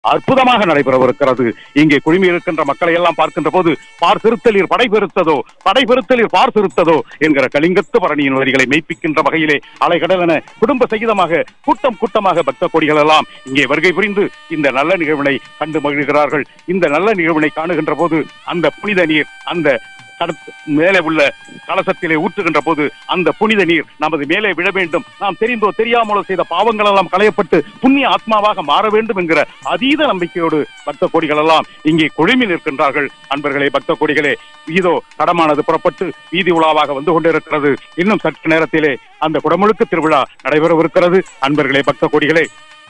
அற்புதமாக நடைபெறவிருக்கிறது இங்கே குழுமி இருக்கின்ற மக்களை எல்லாம் பார்க்கின்ற போது பார் திருத்தலீர் படை பெருத்ததோ படை பெருத்தலீர் பார் திருத்ததோ என்கிற கலிங்கத்து பரணியின் வரிகளை மெய்ப்பிக்கின்ற வகையிலே அலைகடலென குடும்ப சகிதமாக கூட்டம் கூட்டமாக பக்த கோடிகள் எல்லாம் இங்கே வருகை புரிந்து இந்த நல்ல நிகழ்வினை கண்டு மகிழ்கிறார்கள் இந்த நல்ல நிகழ்வினை காணுகின்ற போது அந்த புனித நீர் அந்த கடத்து மேலே உள்ள கலசத்திலே ஊற்றுகின்ற போது அந்த புனித நீர் நமது மேலே விழ வேண்டும் நாம் தெரிந்தோ தெரியாமலோ செய்த பாவங்கள் எல்லாம் களையப்பட்டு புண்ணிய ஆத்மாவாக மாற வேண்டும் என்கிற அதீத நம்பிக்கையோடு பக்த கோடிகள் எல்லாம் இங்கே குழுமி நிற்கின்றார்கள் அன்பர்களே பக்த கோடிகளே இதோ கடமானது புறப்பட்டு வீதி உலாவாக வந்து கொண்டிருக்கிறது இன்னும் சற்று நேரத்திலே அந்த குடமுழுக்கு திருவிழா நடைபெறவிருக்கிறது அன்பர்களே பக்த கோடிகளே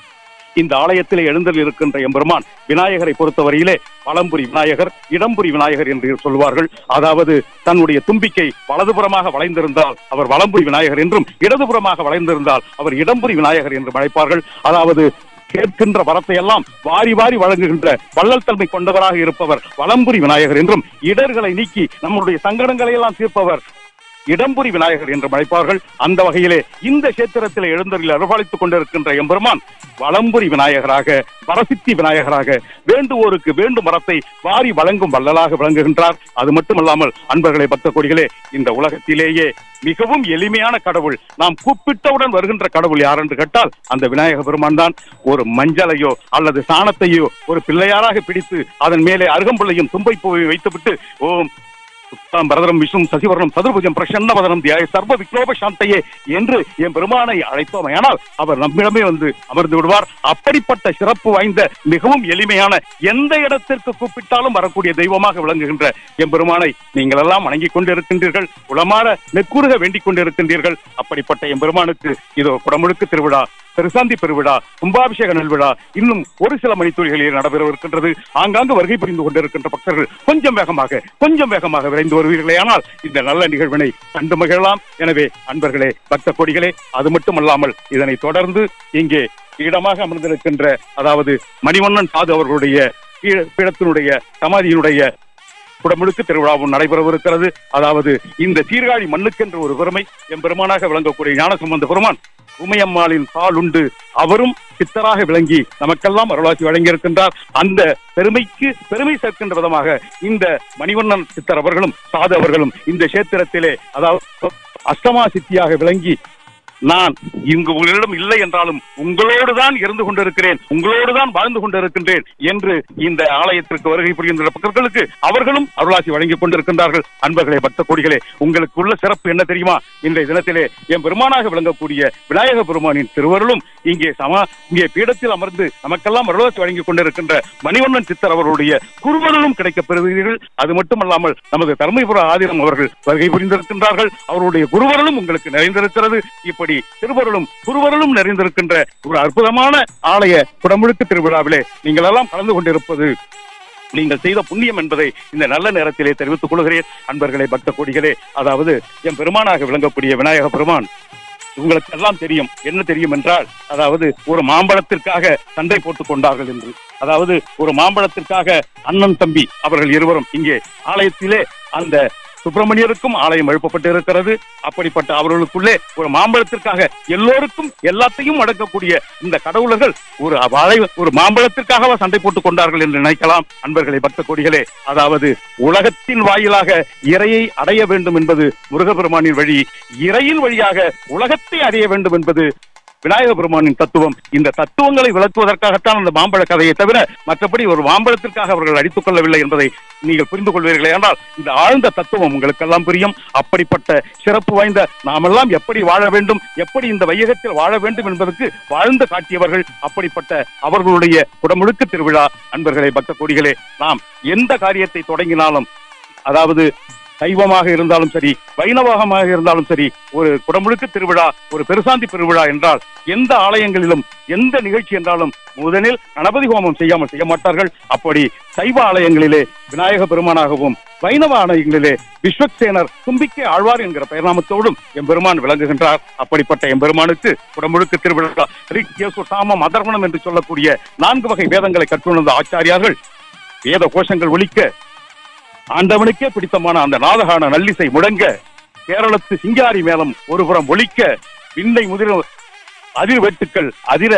இந்த ஆலயத்திலே எழுந்தல் இருக்கின்ற எம்பெருமான் விநாயகரை பொறுத்தவரையிலே வலம்புரி விநாயகர் இடம்புரி விநாயகர் என்று சொல்வார்கள் அதாவது தன்னுடைய தும்பிக்கை வலதுபுறமாக வளைந்திருந்தால் அவர் வலம்புரி விநாயகர் என்றும் இடதுபுறமாக வளைந்திருந்தால் அவர் இடம்புரி விநாயகர் என்றும் அழைப்பார்கள் அதாவது கேட்கின்ற வரத்தை எல்லாம் வாரி வாரி வழங்குகின்ற வள்ளல் தன்மை கொண்டவராக இருப்பவர் வலம்புரி விநாயகர் என்றும் இடர்களை நீக்கி நம்முடைய சங்கடங்களை எல்லாம் தீர்ப்பவர் இடம்புரி விநாயகர் என்று அழைப்பார்கள் அந்த வகையிலே இந்த கஷேத்திரத்தில் எழுந்தரில் அருள்பாலித்துக் கொண்டிருக்கின்ற எம்பெருமான் வலம்புரி விநாயகராக பரசித்தி விநாயகராக வேண்டுவோருக்கு வேண்டும் மரத்தை வாரி வழங்கும் வள்ளலாக விளங்குகின்றார் அது மட்டுமல்லாமல் அன்பர்களை பக்த கொடிகளே இந்த உலகத்திலேயே மிகவும் எளிமையான கடவுள் நாம் கூப்பிட்டவுடன் வருகின்ற கடவுள் யார் என்று கேட்டால் அந்த விநாயக பெருமான் தான் ஒரு மஞ்சளையோ அல்லது சாணத்தையோ ஒரு பிள்ளையாராக பிடித்து அதன் மேலே அருகம்புள்ளையும் தும்பை பூவையும் வைத்துவிட்டு ஓம் சுத்தாம் பரதரம் விஷ்ணு சசிவரணம் சதுர்புஜம் பிரசன்ன வதனம் தியாய சர்வ விக்லோப சாந்தையே என்று என் பெருமானை அழைத்தோமையானால் அவர் நம்மிடமே வந்து அமர்ந்து விடுவார் அப்படிப்பட்ட சிறப்பு வாய்ந்த மிகவும் எளிமையான எந்த இடத்திற்கு கூப்பிட்டாலும் வரக்கூடிய தெய்வமாக விளங்குகின்ற என் பெருமானை நீங்கள் எல்லாம் வணங்கிக் கொண்டிருக்கின்றீர்கள் உளமாற நெக்குருக வேண்டிக் கொண்டிருக்கின்றீர்கள் அப்படிப்பட்ட என் பெருமானுக்கு இதோ குடமுழுக்கு திருவிழா பெருசாந்தி பெருவிழா கும்பாபிஷேக நல்விழா இன்னும் ஒரு சில மணித்துளிகளில் நடைபெறவிருக்கின்றது ஆங்காங்கு வருகை புரிந்து கொண்டிருக்கின்ற பக்தர்கள் கொஞ்சம் வேகமாக கொஞ்சம் வேகமாக விரைந்து வருவீர்களே ஆனால் இந்த நல்ல நிகழ்வினை கண்டு மகிழலாம் எனவே அன்பர்களே பக்த கொடிகளே அது மட்டுமல்லாமல் இதனை தொடர்ந்து இங்கே பீடமாக அமர்ந்திருக்கின்ற அதாவது மணிவண்ணன் சாது அவர்களுடைய பீட- பீடத்தினுடைய சமாதியினுடைய குடமுழுக்கு திருவிழாவும் நடைபெறவிருக்கிறது அதாவது இந்த சீர்காழி மண்ணுக்கென்று ஒரு பெருமை எம்பெருமானாக விளங்கக்கூடிய ஞானசம்பந்த பெருமான் உமையம்மாளின் பால் உண்டு அவரும் சித்தராக விளங்கி நமக்கெல்லாம் அருளாசி வழங்கியிருக்கின்றார் அந்த பெருமைக்கு பெருமை சேர்க்கின்ற விதமாக இந்த மணிவண்ணன் சித்தர் அவர்களும் சாது அவர்களும் இந்த கஷேத்திரத்திலே அதாவது அஷ்டமா சித்தியாக விளங்கி நான் இங்கு உங்களிடம் இல்லை என்றாலும் உங்களோடு தான் இருந்து கொண்டிருக்கிறேன் உங்களோடு தான் வாழ்ந்து கொண்டிருக்கின்றேன் என்று இந்த ஆலயத்திற்கு வருகை புரிகின்ற பக்தர்களுக்கு அவர்களும் அருளாசி வழங்கிக் கொண்டிருக்கின்றார்கள் அன்பர்களே பக்த கோடிகளே உங்களுக்கு உள்ள சிறப்பு என்ன தெரியுமா இன்றைய தினத்திலே என் பெருமானாக விளங்கக்கூடிய விநாயக பெருமானின் திருவருளும் இங்கே சமா இங்கே பீடத்தில் அமர்ந்து நமக்கெல்லாம் அருளாசி வழங்கிக் கொண்டிருக்கின்ற மணிவண்ணன் சித்தர் அவர்களுடைய குருவருளும் கிடைக்கப் பெறுவீர்கள் அது மட்டுமல்லாமல் நமது தர்மபுர ஆதிரம் அவர்கள் வருகை புரிந்திருக்கின்றார்கள் அவருடைய குருவருளும் உங்களுக்கு நிறைந்திருக்கிறது இப்படி திருவருளும் குருவருளும் நிறைந்திருக்கின்ற ஒரு அற்புதமான ஆலய குடமுழுக்கு திருவிழாவிலே நீங்கள் எல்லாம் கலந்து கொண்டிருப்பது நீங்கள் செய்த புண்ணியம் என்பதை இந்த நல்ல நேரத்திலே தெரிவித்துக் கொள்கிறேன் அன்பர்களே பக்த கோடிகளே அதாவது என் பெருமானாக விளங்கக்கூடிய விநாயக பெருமான் உங்களுக்கு எல்லாம் தெரியும் என்ன தெரியும் என்றால் அதாவது ஒரு மாம்பழத்திற்காக சண்டை போட்டுக் கொண்டார்கள் என்று அதாவது ஒரு மாம்பழத்திற்காக அண்ணன் தம்பி அவர்கள் இருவரும் இங்கே ஆலயத்திலே அந்த சுப்பிரமணியருக்கும் ஆலயம் எழுப்பப்பட்டு இருக்கிறது அப்படிப்பட்ட அவர்களுக்குள்ளே ஒரு மாம்பழத்திற்காக எல்லோருக்கும் எல்லாத்தையும் அடக்கக்கூடிய இந்த கடவுளர்கள் ஒரு வாழை ஒரு மாம்பழத்திற்காகவா சண்டை போட்டுக் கொண்டார்கள் என்று நினைக்கலாம் அன்பர்களே பக்த கொடிகளே அதாவது உலகத்தின் வாயிலாக இறையை அடைய வேண்டும் என்பது முருகப்பெருமானின் வழி இறையின் வழியாக உலகத்தை அறிய வேண்டும் என்பது விநாயக பெருமானின் தத்துவம் இந்த தத்துவங்களை விளக்குவதற்காகத்தான் அந்த மாம்பழ கதையை தவிர மற்றபடி ஒரு மாம்பழத்திற்காக அவர்கள் அடித்துக் கொள்ளவில்லை என்பதை நீங்கள் புரிந்து கொள்வீர்களே ஆனால் இந்த ஆழ்ந்த தத்துவம் உங்களுக்கெல்லாம் புரியும் அப்படிப்பட்ட சிறப்பு வாய்ந்த நாமெல்லாம் எப்படி வாழ வேண்டும் எப்படி இந்த வையகத்தில் வாழ வேண்டும் என்பதற்கு வாழ்ந்து காட்டியவர்கள் அப்படிப்பட்ட அவர்களுடைய குடமுழுக்கு திருவிழா அன்பர்களே பக்த கொடிகளே நாம் எந்த காரியத்தை தொடங்கினாலும் அதாவது சைவமாக இருந்தாலும் சரி வைணவமாக இருந்தாலும் சரி ஒரு குடமுழுக்கு திருவிழா ஒரு பெருசாந்தி பெருவிழா என்றால் எந்த ஆலயங்களிலும் எந்த நிகழ்ச்சி என்றாலும் முதலில் கணபதி ஹோமம் செய்யாமல் செய்ய மாட்டார்கள் அப்படி சைவ ஆலயங்களிலே விநாயக பெருமானாகவும் வைணவ ஆலயங்களிலே விஸ்வக்சேனர் தும்பிக்கை ஆழ்வார் என்கிற பெயர்நாமத்தோடும் எம்பெருமான் விளங்குகின்றார் அப்படிப்பட்ட எம்பெருமானுக்கு குடமுழுக்கு திருவிழா ரிக் யசு சாமம் அதர்வணம் என்று சொல்லக்கூடிய நான்கு வகை வேதங்களை கற்றுணர்ந்த ஆச்சாரியார்கள் வேத கோஷங்கள் ஒலிக்க ஆண்டவனுக்கே பிடித்தமான அந்த நாதகான நல்லிசை முழங்க கேரளத்து சிங்காரி மேளம் ஒருபுறம் ஒலிக்க விண்ணை முதிர அதிர்வெட்டுக்கள் அதிர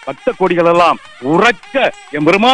பக்த கோடிகள் எல்லாம் உறக்க எம்பெருமான்